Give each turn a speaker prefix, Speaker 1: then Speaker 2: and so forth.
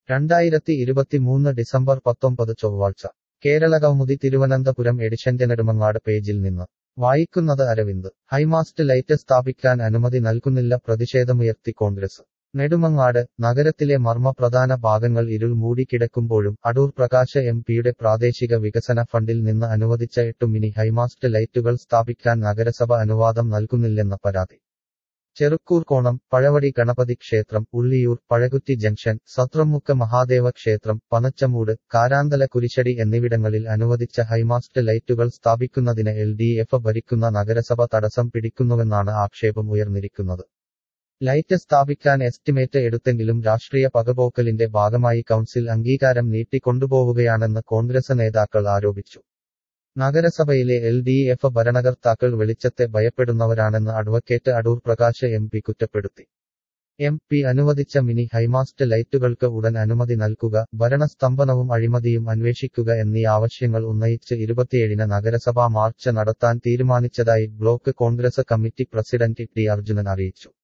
Speaker 1: രണ്ടായിരത്തി ഇരുപത്തിമൂന്ന് ഡിസംബർ പത്തൊമ്പത് ചൊവ്വാഴ്ച കേരള കൗമുദി തിരുവനന്തപുരം എഡിഷന്റെ നെടുമങ്ങാട് പേജിൽ നിന്ന് വായിക്കുന്നത് അരവിന്ദ് ഹൈമാസ്റ്റ് ലൈറ്റ് സ്ഥാപിക്കാൻ അനുമതി നൽകുന്നില്ല പ്രതിഷേധമുയർത്തി കോൺഗ്രസ് നെടുമങ്ങാട് നഗരത്തിലെ മർമ്മപ്രധാന ഭാഗങ്ങൾ ഇരുൾ മൂടിക്കിടക്കുമ്പോഴും അടൂർ പ്രകാശ് എം പിയുടെ പ്രാദേശിക വികസന ഫണ്ടിൽ നിന്ന് അനുവദിച്ച എട്ടു മിനി ഹൈമാസ്റ്റ് ലൈറ്റുകൾ സ്ഥാപിക്കാൻ നഗരസഭ അനുവാദം നൽകുന്നില്ലെന്ന പരാതി ചെറുക്കൂർക്കോണം പഴവടി ഗണപതി ക്ഷേത്രം ഉള്ളിയൂർ പഴകുറ്റി ജംഗ്ഷൻ സത്രമുക്ക മഹാദേവ ക്ഷേത്രം പനച്ചമൂട് കാരാന്തല കുരിശടി എന്നിവിടങ്ങളിൽ അനുവദിച്ച ഹൈമാസ്റ്റ് ലൈറ്റുകൾ സ്ഥാപിക്കുന്നതിന് എൽ ഡി എഫ് ഭരിക്കുന്ന നഗരസഭ തടസ്സം പിടിക്കുന്നുവെന്നാണ് ആക്ഷേപം ഉയർന്നിരിക്കുന്നത് ലൈറ്റ് സ്ഥാപിക്കാൻ എസ്റ്റിമേറ്റ് എടുത്തെങ്കിലും രാഷ്ട്രീയ പകപോക്കലിന്റെ ഭാഗമായി കൗൺസിൽ അംഗീകാരം നീട്ടിക്കൊണ്ടുപോവുകയാണെന്ന് കോൺഗ്രസ് നേതാക്കൾ ആരോപിച്ചു നഗരസഭയിലെ എൽ ഡി എഫ് ഭരണകർത്താക്കൾ വെളിച്ചത്തെ ഭയപ്പെടുന്നവരാണെന്ന് advocate Adoor Prakash M P കുറ്റപ്പെടുത്തി എം പി അനുവദിച്ച മിനി ഹൈമാസ്റ്റ് ലൈറ്റുകൾക്ക് ഉടൻ അനുമതി നൽകുക ഭരണസ്തംഭനവും അഴിമതിയും അന്വേഷിക്കുക എന്നീ ആവശ്യങ്ങൾ ഉന്നയിച്ച് ഇരുപത്തിയേഴിന് നഗരസഭാ മാർച്ച് നടത്താൻ തീരുമാനിച്ചതായി block Congress committee president T Arjunan അറിയിച്ചു